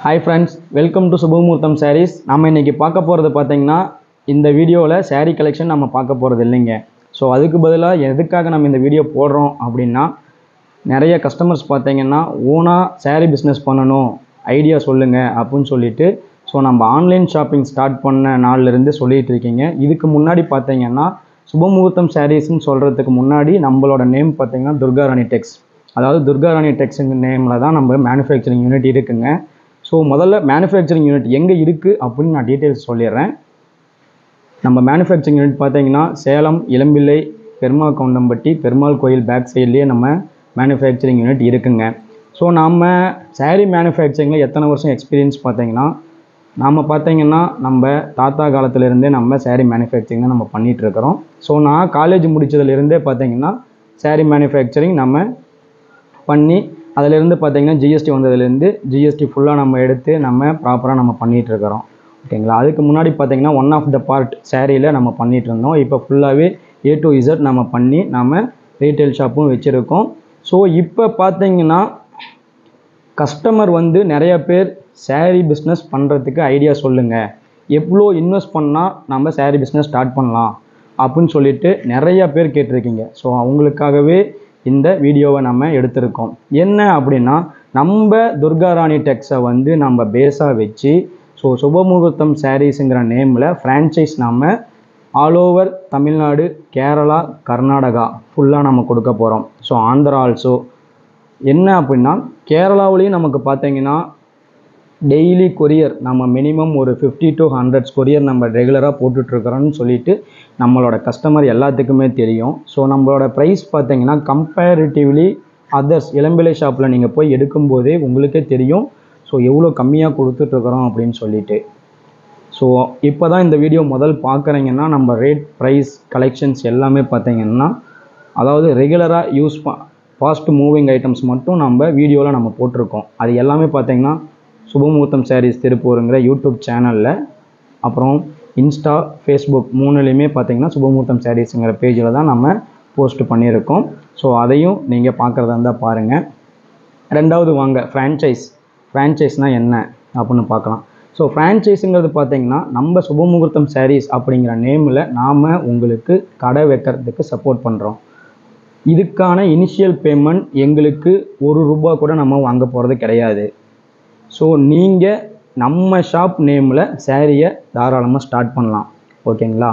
hi friends welcome to Subhamuhurtham sarees நம்ம இன்றைக்கி பார்க்க போகிறது பார்த்தீங்கன்னா இந்த வீடியோவில் saree கலெக்ஷன் நம்ம பார்க்க போகிறது இல்லைங்க ஸோ அதுக்கு பதிலாக எதுக்காக நம்ம இந்த வீடியோ போடுறோம் அப்படின்னா நிறைய கஸ்டமர்ஸ் பார்த்தீங்கன்னா ஓனாக saree பிஸ்னஸ் பண்ணணும் ஐடியா சொல்லுங்கள் அப்படின்னு சொல்லிட்டு ஸோ நம்ம ஆன்லைன் ஷாப்பிங் ஸ்டார்ட் பண்ண நாள்லேருந்து சொல்லிட்டு இருக்கீங்க இதுக்கு முன்னாடி பார்த்தீங்கன்னா சுபமுகூர்த்தம் சாரீஸ்ன்னு சொல்கிறதுக்கு முன்னாடி நம்மளோட நேம் பார்த்தீங்கன்னா துர்காராணி டெக்ஸ் அதாவது துர்காராணி டெக்ஸுங்க நேமில் தான் நம்ம மேனுஃபேக்சரிங் யூனிட் இருக்குங்க ஸோ முதல்ல மேனுஃபேக்சரிங் யூனிட் எங்கே இருக்குது அப்படின்னு நான் டீட்டெயில்ஸ் சொல்லிடுறேன் நம்ம மேனுஃபேக்சரிங் யூனிட் பார்த்தீங்கன்னா சேலம் இளம்பிள்ளை பெருமாள் கவுண்டம்பட்டி பெருமாள் கோயில் பேக் சைட்லேயே நம்ம மேனுஃபேக்சரிங் யூனிட் இருக்குங்க ஸோ நம்ம saree மேனுஃபேக்சரிங்கில் எத்தனை வருஷம் எக்ஸ்பீரியன்ஸ் பார்த்தீங்கன்னா நாம் பார்த்தீங்கன்னா நம்ம தாத்தா காலத்துலேருந்தே நம்ம saree மேனுஃபேக்சரிங் நம்ம பண்ணிட்டு இருக்கிறோம் ஸோ நான் காலேஜ் முடிச்சதுலேருந்தே பார்த்தீங்கன்னா saree மேனுஃபேக்சரிங் நம்ம பண்ணி அதிலிருந்து பார்த்தீங்கன்னா ஜிஎஸ்டி வந்ததுலேருந்து ஜிஎஸ்டி ஃபுல்லாக நம்ம எடுத்து நம்ம ப்ராப்பராக நம்ம பண்ணிட்டு இருக்கிறோம் ஓகேங்களா அதுக்கு முன்னாடி பார்த்தீங்கன்னா ஒன் ஆஃப் த பார்ட் சேரீல நம்ம பண்ணிட்டு இருந்தோம் இப்போ ஃபுல்லாகவே ஏ டு இசட் நம்ம பண்ணி நம்ம ரீட்டைல் ஷாப்பும் வச்சுருக்கோம் ஸோ இப்போ பார்த்தீங்கன்னா கஸ்டமர் வந்து நிறைய பேர் saree பிஸ்னஸ் பண்ணுறதுக்கு ஐடியா சொல்லுங்கள் எவ்வளோ இன்வெஸ்ட் பண்ணால் நம்ம saree பிஸ்னஸ் ஸ்டார்ட் பண்ணலாம் அப்படின்னு சொல்லிட்டு நிறைய பேர் கேட்டிருக்கீங்க ஸோ அவங்களுக்காகவே இந்த வீடியோவை நம்ம எடுத்திருக்கோம் என்ன அப்படின்னா நம்ம துர்காராணி டெக்ஸை வந்து நம்ம பேஸாக வச்சு ஸோ சுபமுகூர்த்தம் சாரீஸுங்கிற நேமில் ஃப்ரான்ச்சைஸ் நம்ம ஆல் ஓவர் தமிழ்நாடு கேரளா கர்நாடகா ஃபுல்லாக நம்ம கொடுக்க போகிறோம் ஸோ ஆந்திரா ஆல்சோ என்ன அப்படின்னா கேரளாவுலேயும் நமக்கு பார்த்தீங்கன்னா டெய்லி கொரியர் நம்ம மினிமம் ஒரு ஃபிஃப்டி டு ஹண்ட்ரட்ஸ் கொரியர் நம்ம ரெகுலராக போட்டுட்ருக்குறோன்னு சொல்லிட்டு நம்மளோட கஸ்டமர் எல்லாத்துக்குமே தெரியும் ஸோ நம்மளோட ப்ரைஸ் பார்த்தீங்கன்னா கம்பேரிட்டிவ்லி அதர்ஸ் இளம்பிள்ளை ஷாப்பில் நீங்கள் போய் எடுக்கும்போதே உங்களுக்கே தெரியும் ஸோ எவ்வளோ கம்மியாக கொடுத்துட்ருக்குறோம் அப்படின்னு சொல்லிட்டு ஸோ இப்போ தான் இந்த வீடியோ முதல் பார்க்குறீங்கன்னா நம்ம ரேட் ப்ரைஸ் கலெக்ஷன்ஸ் எல்லாமே பார்த்தீங்கன்னா அதாவது ரெகுலராக யூஸ் ப ஃபாஸ்ட் மூவிங் ஐட்டம்ஸ் மட்டும் நம்ம வீடியோவில் நம்ம போட்டிருக்கோம் அது எல்லாமே பார்த்தீங்கன்னா சுபமுகூர்த்தம் சாரீஸ் திருப்பூருங்கிற யூடியூப் சேனலில் அப்புறம் இன்ஸ்டா ஃபேஸ்புக் மூணுலேயுமே பார்த்தீங்கன்னா சுபமுகூர்த்தம் சாரீஸுங்கிற பேஜில் தான் நம்ம போஸ்ட் பண்ணியிருக்கோம் ஸோ அதையும் நீங்கள் பார்க்குறதா இருந்தால் பாருங்கள் ரெண்டாவது வாங்க ஃப்ரான்ச்சைஸ் ஃப்ரான்ச்சைஸ்னால் என்ன அப்படின்னு பார்க்கலாம் ஸோ ஃப்ரான்ச்சைஸுங்கிறது பார்த்தீங்கன்னா நம்ம சுபமுகூர்த்தம் சாரீஸ் அப்படிங்கிற நேமில் நாம் உங்களுக்கு கடை வைக்கிறதுக்கு சப்போர்ட் பண்ணுறோம் இதுக்கான இனிஷியல் பேமெண்ட் எங்களுக்கு ஒரு ரூபா கூட நம்ம வாங்க போகிறது கிடையாது ஸோ நீங்கள் நம்ம ஷாப் நேமில் சேரீயை தாராளமாக ஸ்டார்ட் பண்ணலாம் ஓகேங்களா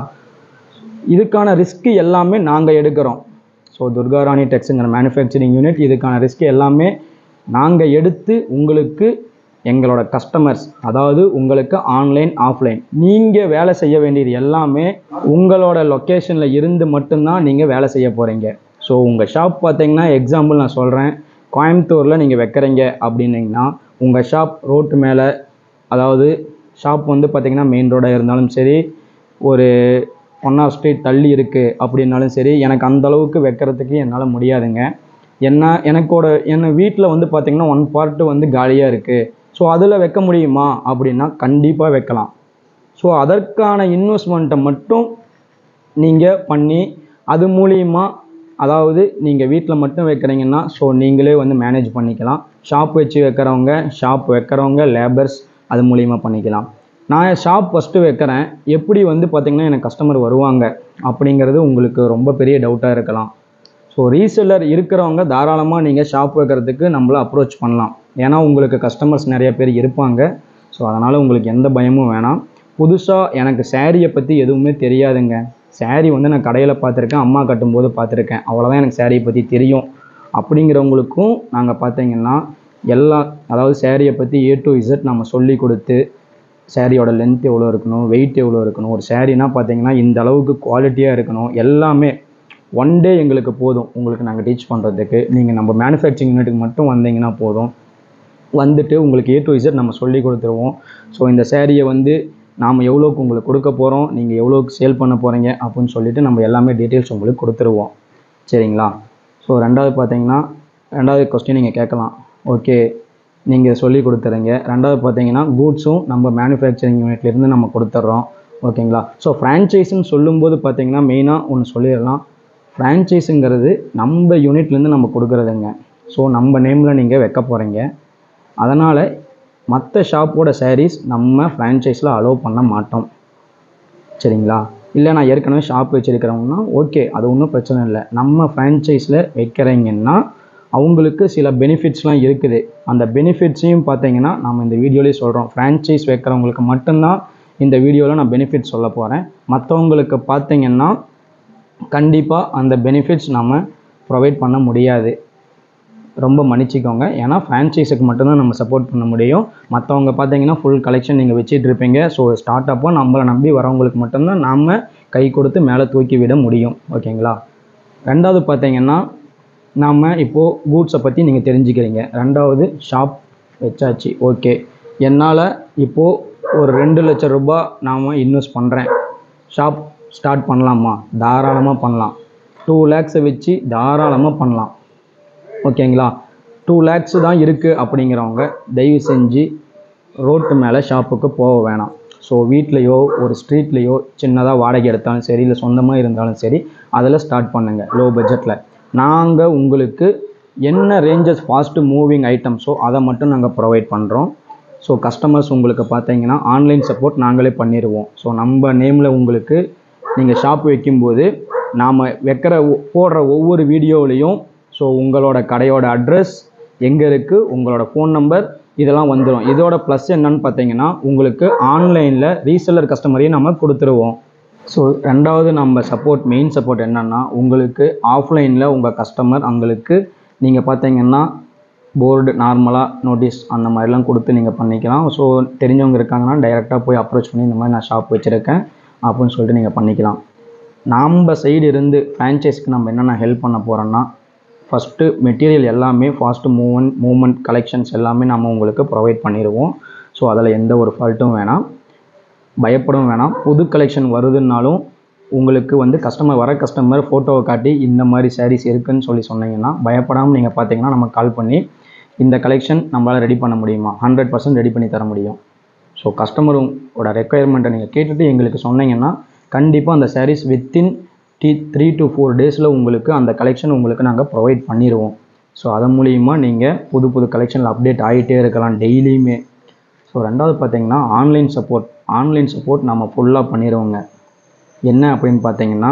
இதுக்கான ரிஸ்க்கு எல்லாமே நாங்கள் எடுக்கிறோம் ஸோ துர்காராணி டெக்ஸுங்கிற மேனுஃபேக்சரிங் யூனிட் இதுக்கான ரிஸ்க் எல்லாமே நாங்கள் எடுத்து உங்களுக்கு எங்களோட கஸ்டமர்ஸ் அதாவது உங்களுக்கு ஆன்லைன் ஆஃப்லைன் நீங்கள் வேலை செய்ய வேண்டியது எல்லாமே உங்களோட லொக்கேஷனில் இருந்து மட்டும்தான் நீங்கள் வேலை செய்ய போகிறீங்க ஸோ உங்கள் ஷாப் பார்த்தீங்கன்னா எக்ஸாம்பிள் நான் சொல்கிறேன் கோயம்புத்தூரில் நீங்கள் வைக்கிறீங்க அப்படின்னீங்கன்னா உங்கள் ஷாப் ரோட்டு மேலே அதாவது ஷாப் வந்து பார்த்தீங்கன்னா மெயின் ரோடாக இருந்தாலும் சரி ஒரு ஒன் ஆஃப் ஸ்ட்ரீட் தள்ளி இருக்குது அப்படின்னாலும் சரி எனக்கு அந்த அளவுக்கு வைக்கிறதுக்கு என்னால் முடியாதுங்க என்ன எனக்கோட என்ன வீட்டில் வந்து பார்த்திங்கன்னா ஒன் பார்ட்டு வந்து காலியாக இருக்குது ஸோ அதில் வைக்க முடியுமா அப்படின்னா கண்டிப்பாக வைக்கலாம் ஸோ அதற்கான இன்வெஸ்ட்மெண்ட்டை மட்டும் நீங்கள் பண்ணி அது மூலியமா அதாவது நீங்கள் வீட்டில் மட்டும் வைக்கிறீங்கன்னா ஸோ நீங்களே வந்து மேனேஜ் பண்ணிக்கலாம் ஷாப் வச்சு வைக்கிறவங்க ஷாப் வைக்கிறவங்க லேபர்ஸ் அது மூலியமா பண்ணிக்கலாம் நான் ஷாப் ஃபஸ்ட்டு வைக்கிறேன் எப்படி வந்து பார்த்திங்கன்னா எனக்கு கஸ்டமர் வருவாங்க அப்படிங்கிறது உங்களுக்கு ரொம்ப பெரிய டவுட்டாக இருக்கலாம் ஸோ ரீசெல்லர் இருக்கிறவங்க தாராளமாக நீங்கள் ஷாப் வைக்கிறதுக்கு நம்மளை அப்ரோச் பண்ணலாம் ஏன்னா உங்களுக்கு கஸ்டமர்ஸ் நிறைய பேர் இருப்பாங்க ஸோ அதனால் உங்களுக்கு எந்த பயமும் வேணாம் புதுசாக எனக்கு சேரீயை பற்றி எதுவுமே தெரியாதுங்க saree வந்து நான் கடையில் பார்த்துருக்கேன் அம்மா கட்டும்போது பார்த்துருக்கேன் அவ்வளோதான் எனக்கு சேரீயை பற்றி தெரியும் அப்படிங்கிறவங்களுக்கும் நாங்கள் பார்த்தீங்கன்னா எல்லா அதாவது சேரீயை பற்றி ஏ டு இசட் நம்ம சொல்லி கொடுத்து சேரீயோட லென்த் எவ்வளோ இருக்கணும் வெயிட் எவ்வளோ இருக்கணும் ஒரு சேரீனா பார்த்தீங்கன்னா இந்த அளவுக்கு குவாலிட்டியாக இருக்கணும் எல்லாமே ஒன் டே எங்களுக்கு போதும் உங்களுக்கு நாங்கள் டீச் பண்ணுறதுக்கு நீங்கள் நம்ம மேனுஃபேக்சரிங் யூனிட்டுக்கு மட்டும் வந்தீங்கன்னா போதும் வந்துட்டு உங்களுக்கு ஏ டு இசட் நம்ம சொல்லி கொடுத்துருவோம் ஸோ இந்த சேரீயை வந்து நாம் எவ்வளோக்கு உங்களுக்கு கொடுக்க போகிறோம் நீங்கள் எவ்வளோக்கு சேல் பண்ண போகிறீங்க அப்படின்னு சொல்லிட்டு நம்ம எல்லாமே டீட்டெயில்ஸ் உங்களுக்கு கொடுத்துருவோம் சரிங்களா ஸோ ரெண்டாவது பார்த்தீங்கன்னா ரெண்டாவது கொஸ்டின் நீங்கள் கேட்கலாம் ஓகே நீங்கள் சொல்லி கொடுத்துறீங்க ரெண்டாவது பார்த்தீங்கன்னா கூட்ஸும் நம்ம மேனுஃபேக்சரிங் யூனிட்லேருந்து நம்ம கொடுத்துட்றோம் ஓகேங்களா ஸோ ஃப்ரான்ச்சைஸ்னு சொல்லும்போது பார்த்தீங்கன்னா மெயினாக ஒன்று சொல்லிடலாம் ஃப்ரான்ச்சைஸுங்கிறது நம்ம யூனிட்லேருந்து நம்ம கொடுக்குறதுங்க ஸோ நம்ம நேமில் நீங்கள் வைக்க போகிறீங்க அதனால் மற்ற ஷாப்போட sarees நம்ம ஃப்ரான்ச்சைஸில் அலோவ் பண்ண மாட்டோம் சரிங்களா இல்லை நான் ஏற்கனவே ஷாப் வச்சுருக்கிறவங்கன்னா ஓகே அது ஒன்றும் பிரச்சனை இல்லை நம்ம ஃப்ரான்ச்சைஸில் வைக்கிறீங்கன்னா அவங்களுக்கு சில பெனிஃபிட்ஸ்லாம் இருக்குது அந்த பெனிஃபிட்ஸையும் பார்த்தீங்கன்னா நம்ம இந்த வீடியோலேயே சொல்கிறோம் ஃப்ரான்ச்சைஸ் வைக்கிறவங்களுக்கு மட்டும்தான் இந்த வீடியோவில் நான் பெனிஃபிட் சொல்ல போகிறேன் மற்றவங்களுக்கு பார்த்தீங்கன்னா கண்டிப்பாக அந்த பெனிஃபிட்ஸ் நம்ம ப்ரொவைட் பண்ண முடியாது ரொம்ப மன்னிச்சிக்கோங்க ஏன்னா ஃப்ரான்ச்சைஸுக்கு மட்டும்தான் நம்ம சப்போர்ட் பண்ண முடியும் மற்றவங்க பார்த்தீங்கன்னா ஃபுல் கலெக்ஷன் நீங்கள் வச்சிட்டு இருப்பீங்க ஸோ ஸ்டார்ட் அப்போ நம்மளை நம்பி வரவங்களுக்கு மட்டும்தான் நாம் கை கொடுத்து மேலே தூக்கி விட முடியும் ஓகேங்களா ரெண்டாவது பார்த்தீங்கன்னா நாம் இப்போது கூட்ஸை பற்றி நீங்கள் தெரிஞ்சுக்கிறீங்க ரெண்டாவது ஷாப் வச்சாச்சு ஓகே என்னால் இப்போது ஒரு ரெண்டு லட்சம் ரூபாய் நாம் இன்வெஸ்ட் பண்ணுறேன் ஷாப் ஸ்டார்ட் பண்ணலாமா தாராளமாக பண்ணலாம் டூ லேக்ஸை வச்சு தாராளமாக பண்ணலாம் ஓகேங்களா டூ லேக்ஸ் தான் இருக்குது அப்படிங்கிறவங்க தயவு செஞ்சு ரோட்டு மேலே ஷாப்புக்கு போக வேணாம் ஸோ வீட்லேயோ ஒரு ஸ்ட்ரீட்லேயோ சின்னதாக வாடகை எடுத்தாலும் சரி இல்லை சொந்தமாக இருந்தாலும் சரி அதில் ஸ்டார்ட் பண்ணுங்கள் லோ பட்ஜெட்டில் நாங்கள் உங்களுக்கு என்ன ரேஞ்சஸ் ஃபாஸ்ட்டு மூவிங் ஐட்டம்ஸோ அதை மட்டும் நாங்கள் ப்ரொவைட் பண்ணுறோம் ஸோ கஸ்டமர்ஸ் உங்களுக்கு பார்த்தீங்கன்னா ஆன்லைன் சப்போர்ட் நாங்களே பண்ணிடுவோம் ஸோ நம்ம நேமில் உங்களுக்கு நீங்கள் ஷாப் வைக்கும்போது நாம் வைக்கிற ஒ- போடுற ஒவ்வொரு வீடியோவிலையும் ஸோ உங்களோட கடையோட அட்ரஸ் எங்கே இருக்குது உங்களோட ஃபோன் நம்பர் இதெல்லாம் வந்துடும் இதோட ப்ளஸ் என்னன்னு பார்த்தீங்கன்னா உங்களுக்கு ஆன்லைனில் ரீசெல்லர் கஸ்டமரையும் நம்ம கொடுத்துருவோம் ஸோ ரெண்டாவது நம்ம சப்போர்ட் மெயின் சப்போர்ட் என்னன்னா உங்களுக்கு ஆஃப்லைனில் உங்கள் கஸ்டமர் அவங்களுக்கு நீங்கள் பார்த்தீங்கன்னா போர்டு நார்மலாக நோட்டீஸ் அந்த மாதிரிலாம் கொடுத்து நீங்கள் பண்ணிக்கலாம் ஸோ தெரிஞ்சவங்க இருக்காங்கன்னா டைரெக்டாக போய் அப்ரோச் பண்ணி இந்த மாதிரி நான் ஷாப் வச்சுருக்கேன் அப்படின்னு சொல்லிட்டு நீங்கள் பண்ணிக்கலாம் நம்ம சைடு இருந்து ஃப்ரான்ச்சைஸ்க்கு நம்ம என்னென்ன ஹெல்ப் பண்ண போகிறோன்னா ஃபஸ்ட்டு மெட்டீரியல் எல்லாமே ஃபாஸ்ட்டு மூவ்மெண்ட் மூவ்மெண்ட் கலெக்ஷன்ஸ் எல்லாமே நம்ம உங்களுக்கு ப்ரொவைட் பண்ணிடுவோம் ஸோ அதில் எந்த ஒரு ஃபால்ட்டும் வேணாம் பயப்படவும் வேணாம் புது கலெக்ஷன் வருதுன்னாலும் உங்களுக்கு வந்து கஸ்டமர் வர கஸ்டமர் ஃபோட்டோவை காட்டி இந்த மாதிரி sarees இருக்குன்னு சொல்லி சொன்னீங்கன்னா பயப்படாமல் நீங்கள் பார்த்தீங்கன்னா நம்ம கால் பண்ணி இந்த கலெக்ஷன் நம்மளால் ரெடி பண்ண முடியுமா ஹண்ட்ரட் பர்சன்ட் ரெடி பண்ணி தர முடியும் ஸோ கஸ்டமரோட ரெக்குயர்மெண்ட்டை நீங்கள் கேட்டுட்டு எங்களுக்கு சொன்னீங்கன்னா கண்டிப்பாக அந்த sarees within the three to four டேஸில் உங்களுக்கு அந்த கலெக்ஷன் உங்களுக்கு நாங்கள் ப்ரொவைட் பண்ணிடுவோம் ஸோ அதன் மூலிமா நீங்கள் புது புது கலெக்ஷனில் அப்டேட் ஆகிட்டே இருக்கலாம் டெய்லியுமே ஸோ ரெண்டாவது பார்த்தீங்கன்னா ஆன்லைன் சப்போர்ட் ஆன்லைன் சப்போர்ட் நம்ம ஃபுல்லாக பண்ணிடுவோங்க என்ன அப்படின்னு பார்த்தீங்கன்னா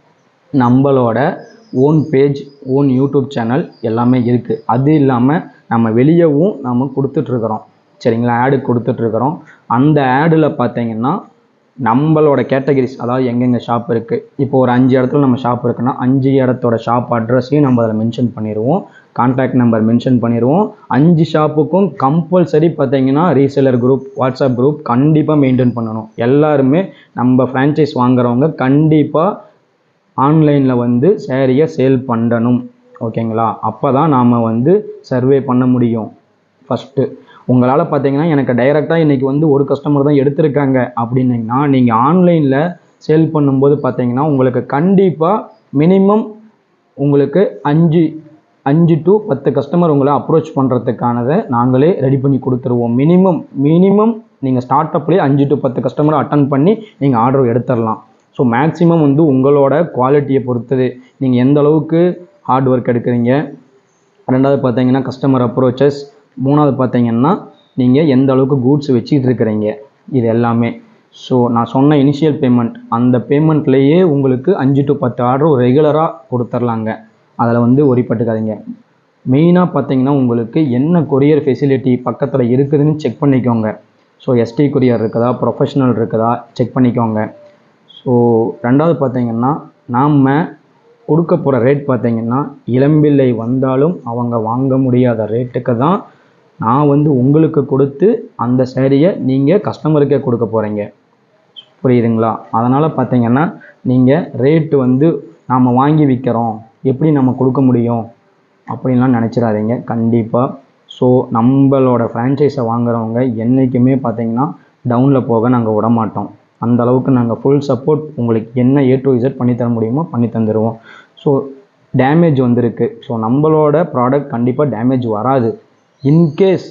நம்மளோட own page own YouTube channel எல்லாமே இருக்குது அது இல்லாமல் நம்ம வெளியவும் நம்ம கொடுத்துட்ருக்குறோம் சரிங்களா ஆடு கொடுத்துட்ருக்குறோம் அந்த ஆடில் பார்த்தீங்கன்னா நம்மளோட கேட்டகரிஸ் அதாவது எங்கெங்கே ஷாப் இருக்குது இப்போ ஒரு அஞ்சு இடத்துல நம்ம ஷாப் இருக்குன்னா அஞ்சு இடத்தோட ஷாப் அட்ரஸையும் நம்ம அதில் மென்ஷன் பண்ணிடுவோம் கான்டாக்ட் நம்பர் மென்ஷன் பண்ணிடுவோம் அஞ்சு ஷாப்புக்கும் கம்பல்சரி பார்த்தீங்கன்னா ரீசெலர் குரூப் வாட்ஸ்அப் குரூப் கண்டிப்பாக மெயின்டைன் பண்ணணும் எல்லாருமே நம்ம ஃப்ரான்ச்சைஸ் வாங்குறவங்க கண்டிப்பாக ஆன்லைனில் வந்து சேரீயை சேல் பண்ணணும் ஓகேங்களா அப்போ தான் நாம் வந்து சர்வே பண்ண முடியும் ஃபஸ்ட்டு உங்களால் பார்த்தீங்கன்னா எனக்கு டைரெக்டாக இன்றைக்கி வந்து ஒரு கஸ்டமர் தான் எடுத்திருக்காங்க அப்படின்னீங்கன்னா நீங்கள் ஆன்லைனில் சேல் பண்ணும்போது பார்த்தீங்கன்னா உங்களுக்கு கண்டிப்பாக மினிமம் உங்களுக்கு அஞ்சு அஞ்சு டு பத்து கஸ்டமர் உங்களை அப்ரோச் பண்ணுறதுக்கானதை நாங்களே ரெடி பண்ணி கொடுத்துருவோம் மினிமம் மினிமம் நீங்கள் ஸ்டார்ட் அப்லேயே அஞ்சு டு பத்து கஸ்டமரை அட்டன் பண்ணி நீங்கள் ஆர்டர் எடுத்துடலாம் ஸோ மேக்ஸிமம் வந்து உங்களோட குவாலிட்டியை பொறுத்தது நீங்கள் எந்த அளவுக்கு ஹார்ட் ஒர்க் எடுக்கிறீங்க ரெண்டாவது பார்த்தீங்கன்னா கஸ்டமர் அப்ரோச்சஸ் மூணாவது பார்த்தீங்கன்னா நீங்கள் எந்த அளவுக்கு கூட்ஸ் வச்சுக்கிட்டு இருக்கிறீங்க இது எல்லாமே ஸோ நான் சொன்ன இனிஷியல் பேமெண்ட் அந்த பேமெண்ட்லேயே உங்களுக்கு அஞ்சு டு பத்து ஆர்டர் ரெகுலராக கொடுத்துர்லாங்க அதில் வந்து ஒரிப்பட்டுக்காதீங்க மெயினாக பார்த்தீங்கன்னா உங்களுக்கு என்ன கொரியர் ஃபெசிலிட்டி பக்கத்தில் இருக்குதுன்னு செக் பண்ணிக்கோங்க ஸோ எஸ்டி கொரியர் இருக்குதா ப்ரொஃபஷனல் இருக்குதா செக் பண்ணிக்கோங்க ஸோ ரெண்டாவது பார்த்தீங்கன்னா நாம் கொடுக்க போகிற ரேட் பார்த்தீங்கன்னா இளம்பிள்ளை வந்தாலும் அவங்க வாங்க முடியாத ரேட்டுக்கு தான் நான் வந்து உங்களுக்கு கொடுத்து அந்த சேரீயை நீங்கள் கஸ்டமருக்கே கொடுக்க போகிறீங்க புரியுதுங்களா அதனால் பார்த்தீங்கன்னா நீங்கள் ரேட்டு வந்து நாம் வாங்கி விற்கிறோம் எப்படி நம்ம கொடுக்க முடியும் அப்படின்லாம் நினச்சிடாதீங்க கண்டிப்பாக ஸோ நம்மளோட ஃப்ரான்ச்சைஸை வாங்குறவங்க என்றைக்குமே பார்த்தீங்கன்னா டவுனில் போக நாங்கள் விட மாட்டோம் அந்த அளவுக்கு நாங்கள் ஃபுல் சப்போர்ட் உங்களுக்கு என்ன ஏ டு இசட் பண்ணி தர முடியுமோ பண்ணி தந்துடுவோம் ஸோ டேமேஜ் வந்திருக்கு ஸோ நம்மளோட ப்ராடக்ட் கண்டிப்பாக டேமேஜ் வராது இன்கேஸ்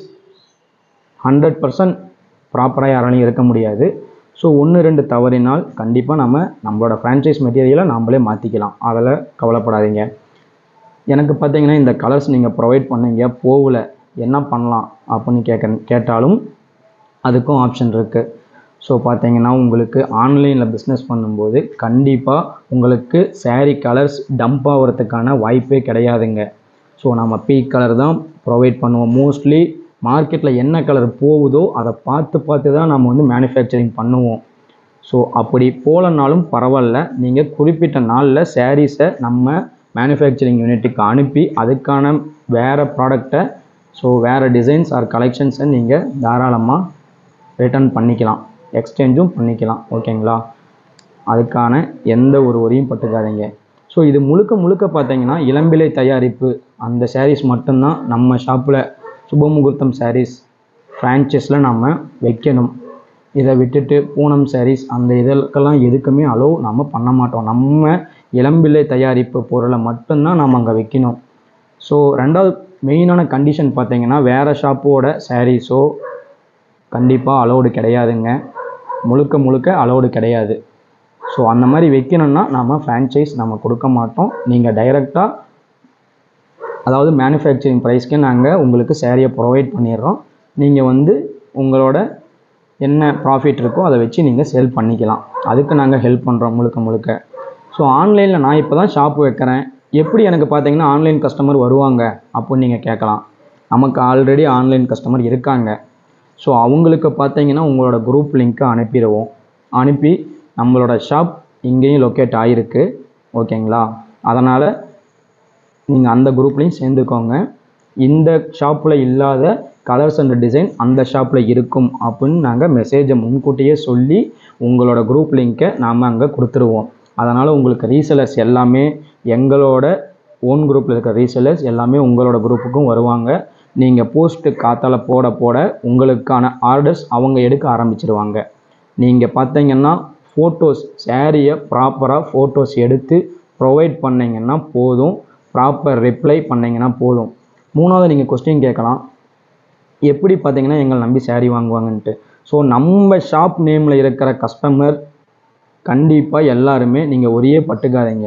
ஹண்ட்ரட் பர்சன்ட் ப்ராப்பராக யாராலையும் இருக்க முடியாது ஸோ ஒன்று ரெண்டு தவறினால் கண்டிப்பாக நம்ம நம்மளோட ஃப்ரான்ச்சைஸ் மெட்டீரியலை நாமளே மாற்றிக்கலாம் அதில் கவலைப்படாதீங்க எனக்கு பார்த்தீங்கன்னா இந்த கலர்ஸ் நீங்கள் ப்ரொவைட் பண்ணீங்க போகல என்ன பண்ணலாம் அப்படின்னு கேட்க கேட்டாலும் அதுக்கும் ஆப்ஷன் இருக்குது ஸோ பார்த்தீங்கன்னா உங்களுக்கு ஆன்லைனில் பிஸ்னஸ் பண்ணும்போது கண்டிப்பாக உங்களுக்கு saree கலர்ஸ் டம்ப் ஆகிறதுக்கான வாய்ப்பே கிடையாதுங்க ஸோ நம்ம பீக் கலர் தான் ப்ரொவைட் பண்ணுவோம் மோஸ்ட்லி மார்க்கெட்டில் என்ன கலர் போகுதோ அதை பார்த்து பார்த்து தான் நம்ம வந்து மேனுஃபேக்சரிங் பண்ணுவோம் ஸோ அப்படி போகலனாலும் பரவாயில்ல நீங்கள் குறிப்பிட்ட நாளில் சாரீஸை நம்ம மேனுஃபேக்சரிங் யூனிட்டுக்கு அனுப்பி அதுக்கான வேறு ப்ராடக்டை ஸோ வேறு டிசைன்ஸ் ஆர் கலெக்ஷன்ஸை நீங்கள் தாராளமாக ரிட்டர்ன் பண்ணிக்கலாம் எக்ஸ்சேஞ்சும் பண்ணிக்கலாம் ஓகேங்களா அதுக்கான எந்த ஒரு வரியும் பட்டுக்காதீங்க ஸோ இது முழுக்க முழுக்க பார்த்தீங்கன்னா இளம்பிள்ளை தயாரிப்பு அந்த sarees மட்டும்தான் நம்ம ஷாப்பில் சுபமுகூர்த்தம் sarees ஃப்ரான்ச்சைஸில் நம்ம வைக்கணும் இதை விட்டுட்டு பூனம் sarees அந்த இதற்கெல்லாம் எதுக்குமே அலோவ் நம்ம பண்ண மாட்டோம் நம்ம இளம்பிள்ளை தயாரிப்பு பொருளை மட்டும்தான் நம்ம அங்கே வைக்கணும் ஸோ ரெண்டாவது மெயினான கண்டிஷன் பார்த்தீங்கன்னா வேறு ஷாப்போட சாரீஸோ கண்டிப்பாக அலோடு கிடையாதுங்க முழுக்க முழுக்க அலோடு கிடையாது ஸோ அந்த மாதிரி வைக்கணும்னா நம்ம ஃப்ரான்ச்சைஸ் நம்ம கொடுக்க மாட்டோம் நீங்கள் டைரெக்டாக அதாவது மேனுஃபேக்சரிங் ப்ரைஸ்க்கே நாங்கள் உங்களுக்கு சேரீயை ப்ரொவைட் பண்ணிடுறோம் நீங்கள் வந்து உங்களோட என்ன ப்ராஃபிட் இருக்கோ அதை வச்சு நீங்கள் சேல் பண்ணிக்கலாம் அதுக்கு நாங்கள் ஹெல்ப் பண்ணுறோம் முழுக்க முழுக்க ஸோ ஆன்லைனில் நான் இப்போ தான் ஷாப் வைக்கிறேன் எப்படி எனக்கு பார்த்தீங்கன்னா ஆன்லைன் கஸ்டமர் வருவாங்க அப்படின்னு நீங்கள் கேட்கலாம் நமக்கு ஆல்ரெடி ஆன்லைன் கஸ்டமர் இருக்காங்க ஸோ அவங்களுக்கு பார்த்தீங்கன்னா உங்களோட குரூப் லிங்க்கை அனுப்பிடுவோம் அனுப்பி நம்மளோட ஷாப் இங்கேயும் லொக்கேட் ஆகிருக்கு ஓகேங்களா அதனால் நீங்கள் அந்த குரூப்லேயும் சேர்ந்துக்கோங்க இந்த ஷாப்பில் இல்லாத கலர்ஸ் அண்ட் டிசைன் அந்த ஷாப்பில் இருக்கும் அப்படின்னு நாங்கள் மெசேஜை முன்கூட்டியே சொல்லி உங்களோட குரூப் லிங்க்கை நாம் அங்கே கொடுத்துருவோம் அதனால் உங்களுக்கு ரீசெலர்ஸ் எல்லாமே எங்களோட ஓன் குரூப்பில் இருக்கிற ரீசெலர்ஸ் எல்லாமே உங்களோட குரூப்புக்கும் வருவாங்க நீங்கள் போஸ்ட்டு காத்தால போட போட உங்களுக்கான ஆர்டர்ஸ் அவங்க எடுக்க ஆரம்பிச்சிருவாங்க நீங்கள் பார்த்தீங்கன்னா ஃபோட்டோஸ் சேரீயை ப்ராப்பராக ஃபோட்டோஸ் எடுத்து ப்ரொவைட் பண்ணீங்கன்னா போதும் ப்ராப்பர் ரிப்ளை பண்ணீங்கன்னா போதும் மூணாவது நீங்கள் கொஸ்டின் கேட்கலாம் எப்படி பார்த்தீங்கன்னா எங்களை நம்பி saree வாங்குவாங்கன்ட்டு ஸோ நம்ம ஷாப் நேமில் இருக்கிற கஸ்டமர் கண்டிப்பாக எல்லாருமே நீங்கள் ஒரே பட்டுக்காதீங்க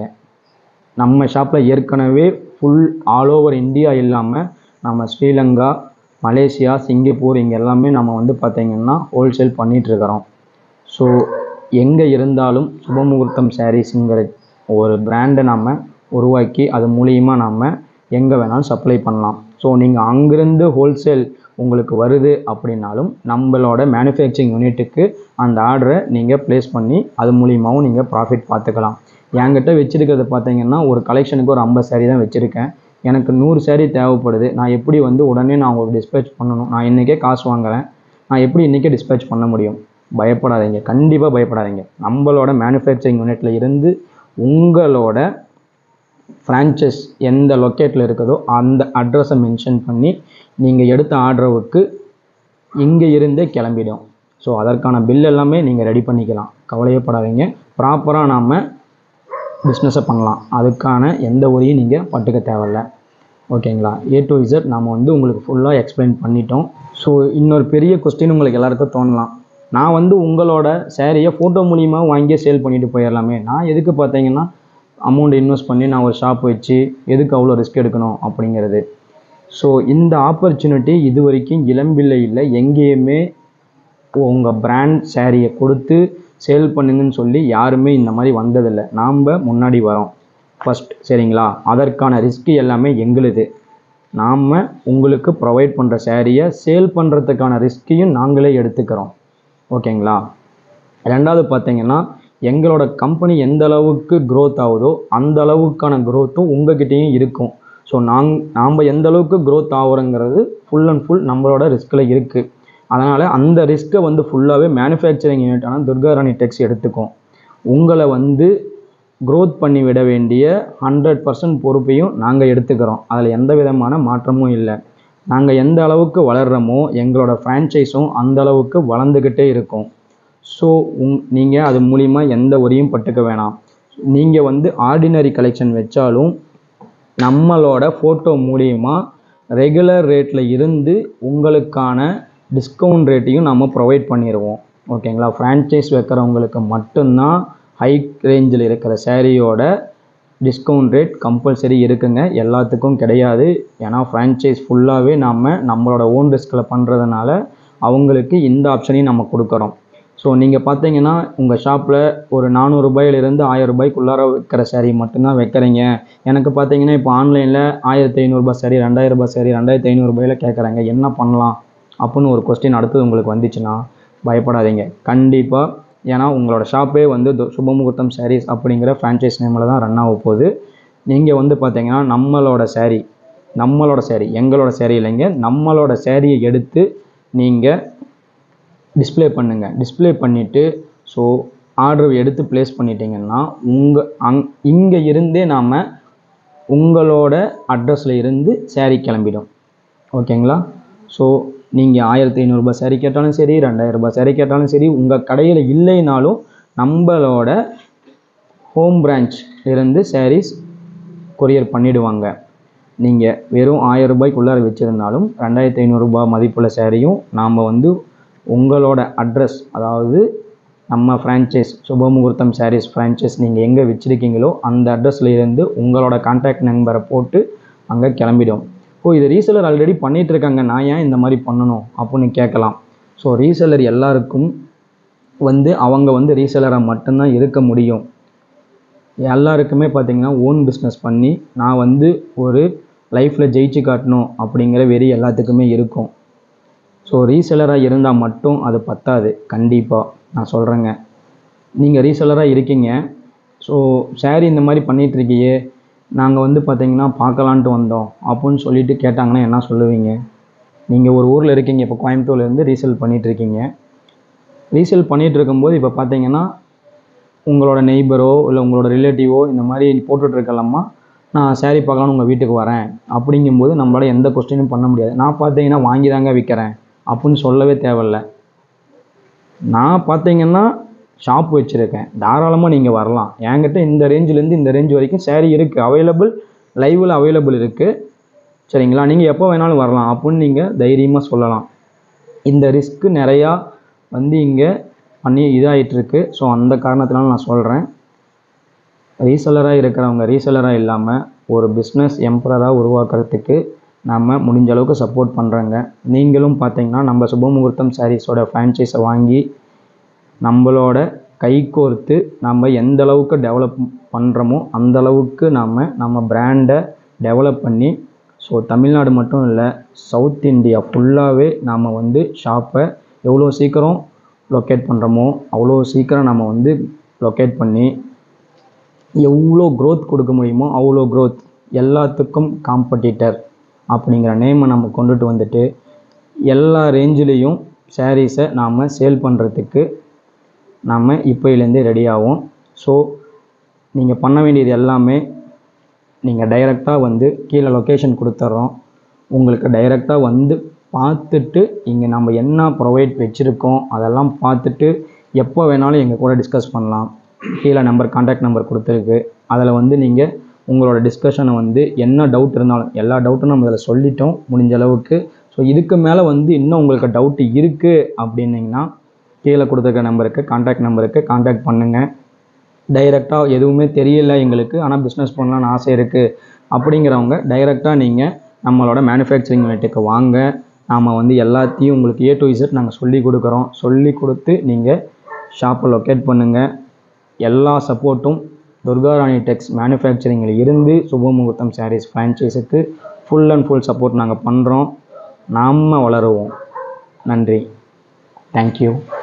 நம்ம ஷாப்பில் ஏற்கனவே ஃபுல் ஆல் ஓவர் இந்தியா இல்லாமல் நம்ம ஸ்ரீலங்கா மலேசியா சிங்கப்பூர் இங்கே எல்லாமே நம்ம வந்து பார்த்திங்கன்னா ஹோல்சேல் பண்ணிகிட்ருக்கிறோம் ஸோ எங்கே இருந்தாலும் சுபமுகூர்த்தம் சாரீஸுங்கிற ஒரு பிராண்டை நம்ம உருவாக்கி அது மூலியமா நம்ம எங்கே வேணாலும் சப்ளை பண்ணலாம் ஸோ நீங்கள் அங்கிருந்து ஹோல்சேல் உங்களுக்கு வருது அப்படின்னாலும் நம்மளோட மேனுஃபேக்சரிங் யூனிட்டுக்கு அந்த ஆர்டரை நீங்கள் ப்ளேஸ் பண்ணி அது மூலியமாகவும் நீங்கள் ப்ராஃபிட் பார்த்துக்கலாம் என்கிட்ட வச்சிருக்கிறது பார்த்தீங்கன்னா ஒரு கலெக்ஷனுக்கு ஒரு ஐம்பது saree தான் வச்சுருக்கேன் எனக்கு நூறு saree தேவைப்படுது நான் எப்படி வந்து உடனே நான் உங்களுக்கு டிஸ்பேச் பண்ணணும் நான் இன்றைக்கே காசு வாங்குறேன் நான் எப்படி இன்றைக்கே டிஸ்பேச் பண்ண முடியும் பயப்படாதீங்க கண்டிப்பாக பயப்படாதீங்க நம்மளோட மேனுஃபேக்சரிங் யூனிட்டில் இருந்து உங்களோட ஃப்ரான்ச்சைஸ் எந்த லொக்கேட்டில் இருக்குதோ அந்த அட்ரஸை மென்ஷன் பண்ணி நீங்கள் எடுத்த ஆர்டருக்கு இங்கே இருந்தே கிளம்பிடும் ஸோ அதற்கான பில் எல்லாமே நீங்கள் ரெடி பண்ணிக்கலாம் கவலையப்படாதீங்க ப்ராப்பராக நாம் பிஸ்னஸை பண்ணலாம் அதுக்கான எந்த உரையும் நீங்கள் பட்டுக்க தேவையில்ல ஓகேங்களா ஏ டு இசட் நாம் வந்து உங்களுக்கு ஃபுல்லாக எக்ஸ்பிளைன் பண்ணிட்டோம் ஸோ இன்னொரு பெரிய கொஸ்டின் உங்களுக்கு எல்லாருக்கும் தோணலாம் நான் வந்து உங்களோட சேரீயை ஃபோட்டோ மூலியமா வாங்கி சேல் பண்ணிட்டு போயிடலாமே நான் எதுக்கு பார்த்தீங்கன்னா அமௌண்ட் இன்வெஸ்ட் பண்ணி நான் ஒரு ஷாப் வச்சு எதுக்கு அவ்வளோ ரிஸ்க் எடுக்கணும் அப்படிங்கிறது ஸோ இந்த ஆப்பர்ச்சுனிட்டி இது வரைக்கும் இளம்பிள்ளை இல்லை எங்கேயுமே உங்கள் பிராண்ட் சேரீயை கொடுத்து சேல் பண்ணுங்கன்னு சொல்லி யாருமே இந்த மாதிரி வந்ததில்லை நாம் முன்னாடி வரோம் ஃபர்ஸ்ட் சரிங்களா அதற்கான ரிஸ்க் எல்லாமே எங்களுது நாம் உங்களுக்கு ப்ரொவைட் பண்ணுற சேரீயை சேல் பண்ணுறதுக்கான ரிஸ்க்கையும் நாங்களே எடுத்துக்கிறோம் ஓகேங்களா ரெண்டாவது பார்த்தீங்கன்னா எங்களோட கம்பெனி எந்த அளவுக்கு growth ஆகுதோ அந்த அளவுக்கான growth-உம் உங்ககிட்டயும் இருக்கும் ஸோ நாங் நாம் எந்த அளவுக்கு growth ஆகுறோங்கிறது ஃபுல் அண்ட் ஃபுல் நம்மளோட ரிஸ்கில் இருக்குது அதனால் அந்த ரிஸ்க்கை வந்து ஃபுல்லாகவே மேனுஃபேக்சரிங் யூனிட்டான துர்காராணி டெக்ஸ் எடுத்துக்கும் உங்களை வந்து growth பண்ணி விட வேண்டிய ஹண்ட்ரட் பர்சன்ட் பொறுப்பையும் நாங்கள் எடுத்துக்கிறோம் அதில் எந்த விதமான மாற்றமும் இல்லை நாங்கள் எந்த அளவுக்கு வளர்கிறோமோ எங்களோட ஃப்ரான்ச்சைஸும் அந்த அளவுக்கு வளர்ந்துக்கிட்டே இருக்கும் ஸோ உங் நீங்கள் அது மூலிமா எந்த வரியும் பட்டுக்க வேணாம் நீங்கள் வந்து ஆர்டினரி கலெக்ஷன் வச்சாலும் நம்மளோட ஃபோட்டோ மூலியமா ரெகுலர் ரேட்டில் இருந்து உங்களுக்கான டிஸ்கவுண்ட் ரேட்டையும் நம்ம ப்ரொவைட் பண்ணிடுவோம் ஓகேங்களா ஃப்ரான்ச்சைஸ் வைக்கிறவங்களுக்கு மட்டும்தான் ஹை ரேஞ்சில் இருக்கிற சேரீயோட டிஸ்கவுண்ட் ரேட் கம்பல்சரி இருக்குங்க எல்லாத்துக்கும் கிடையாது ஏன்னா ஃப்ரான்ச்சைஸ் ஃபுல்லாகவே நாம் நம்மளோட ஓன் ரிஸ்கில் பண்ணுறதுனால அவங்களுக்கு இந்த ஆப்ஷனையும் நம்ம கொடுக்குறோம் ஸோ நீங்கள் பார்த்தீங்கன்னா உங்கள் ஷாப்பில் ஒரு நானூறுரூபாயிலிருந்து ஆயிரம் ரூபாய்க்குள்ளார விற்கிற saree மட்டும்தான் வைக்கிறீங்க எனக்கு பார்த்தீங்கன்னா இப்போ ஆன்லைனில் ஆயிரத்தி ஐநூறுரூபா சரி ரெண்டாயிரம் ரூபாய் சரி ரெண்டாயிரத்தி ஐநூறுரூபாயில் கேட்குறாங்க என்ன பண்ணலாம் அப்படின்னு ஒரு கொஸ்டின் அடுத்தது உங்களுக்கு வந்துச்சுன்னா பயப்படாதீங்க கண்டிப்பாக ஏன்னா உங்களோட ஷாப்பே வந்து து- சுபமுகூர்த்தம் sarees அப்படிங்கிற ஃப்ரான்ச்சைஸ் நேமில் தான் ரன் ஆக போகுது நீங்கள் வந்து பார்த்தீங்கன்னா நம்மளோட saree நம்மளோட saree எங்களோட saree இல்லைங்க நம்மளோட சேரீயை எடுத்து நீங்கள் டிஸ்ப்ளே பண்ணுங்கள் டிஸ்ப்ளே பண்ணிவிட்டு ஸோ ஆர்டர் எடுத்து ப்ளேஸ் பண்ணிட்டீங்கன்னா உங்கள் அங் இங்கே இருந்தே நாம் உங்களோட அட்ரஸில் இருந்து saree கிளம்பிடும் ஓகேங்களா ஸோ நீங்கள் ஆயிரத்தி ஐநூறுரூபா saree கேட்டாலும் சரி ரெண்டாயிரம் ரூபாய் saree கேட்டாலும் சரி உங்கள் கடையில் இல்லைனாலும் நம்மளோட ஹோம் பிரான்ச் இருந்து sarees கொரியர் பண்ணிடுவாங்க நீங்கள் வெறும் ஆயிரம் ரூபாய்க்குள்ளார வச்சுருந்தாலும் ரெண்டாயிரத்தி ஐநூறுரூபா மதிப்புள்ள சேரீயும் நாம் வந்து உங்களோட அட்ரஸ் அதாவது நம்ம ஃப்ரான்ச்சைஸ் சுபமுகூர்த்தம் சாரீஸ் ஃப்ரான்ச்சைஸ் நீங்கள் எங்கே வச்சுருக்கீங்களோ அந்த அட்ரஸில் இருந்து உங்களோட கான்டாக்ட் நம்பரை போட்டு அங்கே கிளம்பிடும் ஓ இது ரீசெலர் ஆல்ரெடி பண்ணிட்டு இருக்காங்க நான் ஏன் இந்த மாதிரி பண்ணணும் அப்படின்னு கேட்கலாம் ஸோ ரீசெலர் எல்லாருக்கும் வந்து அவங்க வந்து ரீசெலராக மட்டும்தான் இருக்க முடியும் எல்லாருக்குமே பார்த்தீங்கன்னா ஓன் பிஸ்னஸ் பண்ணி நான் வந்து ஒரு லைஃப்பில் ஜெயிச்சு காட்டணும் அப்படிங்கிற வெறி எல்லாத்துக்குமே இருக்கும் ஸோ ரீசெலராக இருந்தால் மட்டும் அது பத்தாது கண்டிப்பாக நான் சொல்கிறேங்க நீங்கள் ரீசெலராக இருக்கீங்க ஸோ saree இந்த மாதிரி பண்ணிட்டு இருக்கியே நாங்கள் வந்து பார்த்தீங்கன்னா பார்க்கலான்ட்டு வந்தோம் அப்படின்னு சொல்லிட்டு கேட்டாங்கன்னா என்ன சொல்லுவீங்க நீங்கள் ஒரு ஊரில் இருக்கீங்க இப்போ கோயம்புத்தூர்லேருந்து ரீசேல் பண்ணிட்டு இருக்கீங்க ரீசேல் பண்ணிட்டு இருக்கும்போது இப்போ பார்த்தீங்கன்னா உங்களோட நெய்பரோ இல்லை உங்களோட ரிலேட்டிவோ இந்த மாதிரி போட்டுட்டு இருக்கலாமா நான் saree பார்க்கலான்னு உங்கள் வீட்டுக்கு வரேன் அப்படிங்கும்போது நம்மளால எந்த கொஸ்டினும் பண்ண முடியாது நான் பார்த்தீங்கன்னா வாங்கி தாங்க விற்கிறேன் அப்படின்னு சொல்லவே தேவையில்ல நான் பார்த்தீங்கன்னா ஷாப் வச்சுருக்கேன் தாராளமாக நீங்கள் வரலாம் என்கிட்ட இந்த ரேஞ்சிலேருந்து இந்த ரேஞ்ச் வரைக்கும் saree இருக்குது அவைலபிள் லைவில் அவைலபிள் இருக்குது சரிங்களா நீங்கள் எப்போ வேணாலும் வரலாம் அப்படின்னு நீங்கள் தைரியமாக சொல்லலாம் இந்த ரிஸ்க்கு நிறையா வந்து இங்கே பண்ணி இதாகிட்டுருக்கு ஸோ அந்த காரணத்தினால நான் சொல்கிறேன் ரீசெலராக இருக்கிறவங்க ரீசெலராக இல்லாமல் ஒரு பிஸ்னஸ் எம்பரராக உருவாக்குறதுக்கு நம்ம முடிஞ்ச அளவுக்கு சப்போர்ட் பண்ணுறோங்க நீங்களும் பார்த்தீங்கன்னா நம்ம சுபமுகூர்த்தம் சாரீஸோட ஃப்ரான்ச்சைஸை வாங்கி நம்மளோட கைகோர்த்து நம்ம எந்த அளவுக்கு டெவலப் பண்ணுறோமோ அந்த அளவுக்கு நாம் நம்ம பிராண்டை டெவலப் பண்ணி ஸோ தமிழ்நாடு மட்டும் இல்லை சவுத் இந்தியா ஃபுல்லாகவே நாம் வந்து ஷாப்பை எவ்வளோ சீக்கிரம் லொக்கேட் பண்ணுறோமோ அவ்வளோ சீக்கிரம் நம்ம வந்து லொக்கேட் பண்ணி எவ்வளோ growth கொடுக்க முடியுமோ அவ்வளோ growth எல்லாத்துக்கும் காம்படிட்டர் அப்படிங்கிற நேமை நம்ம கொண்டுட்டு வந்துட்டு எல்லா ரேஞ்சிலையும் சாரீஸை நாம் சேல் பண்ணுறதுக்கு நாம் இப்போயிலேருந்தே ரெடி ஆகும் ஸோ நீங்கள் பண்ண வேண்டியது எல்லாமே நீங்கள் டைரெக்டாக வந்து கீழே லொக்கேஷன் கொடுத்துட்றோம் உங்களுக்கு டைரெக்டாக வந்து பார்த்துட்டு இங்கே நம்ம என்ன ப்ரொவைட் வச்சுருக்கோம் அதெல்லாம் பார்த்துட்டு எப்போ வேணாலும் எங்கள் கூட டிஸ்கஸ் பண்ணலாம் கீழே நம்பர் காண்டாக்ட் நம்பர் கொடுத்துருக்கு அதில் வந்து நீங்கள் உங்களோட டிஸ்கஷனை வந்து என்ன டவுட் இருந்தாலும் எல்லா டவுட்டும் நம்ம இதில் சொல்லிட்டோம் முடிஞ்ச அளவுக்கு ஸோ இதுக்கு மேலே வந்து இன்னும் உங்களுக்கு டவுட் இருக்குது அப்படின்னீங்கன்னா கீழே கொடுத்துருக்க நம்பருக்கு காண்டாக்ட் நம்பருக்கு காண்டாக்ட் பண்ணுங்கள் டைரெக்டாக எதுவுமே தெரியல எங்களுக்கு ஆனால் பிஸ்னஸ் பண்ணலாம்னு ஆசை இருக்குது அப்படிங்கிறவங்க டைரெக்டாக நீங்கள் நம்மளோட மேனுஃபேக்சரிங் யூனிட்டுக்கு வாங்க நாம் வந்து எல்லாத்தையும் உங்களுக்கு ஏ டு இசட் நாங்கள் சொல்லி கொடுக்குறோம் சொல்லி கொடுத்து நீங்கள் ஷாப்பை லொக்கேட் பண்ணுங்கள் எல்லா சப்போர்ட்டும் துர்காராணி டெக்ஸ் மேனுஃபேக்சரிங்கில் இருந்து சுபமுகூர்த்தம் சாரீஸ் ஃப்ரான்ச்சைஸுக்கு ஃபுல் அண்ட் ஃபுல் சப்போர்ட் நாங்கள் பண்ணுறோம் நாம் வளருவோம் நன்றி தேங்க்யூ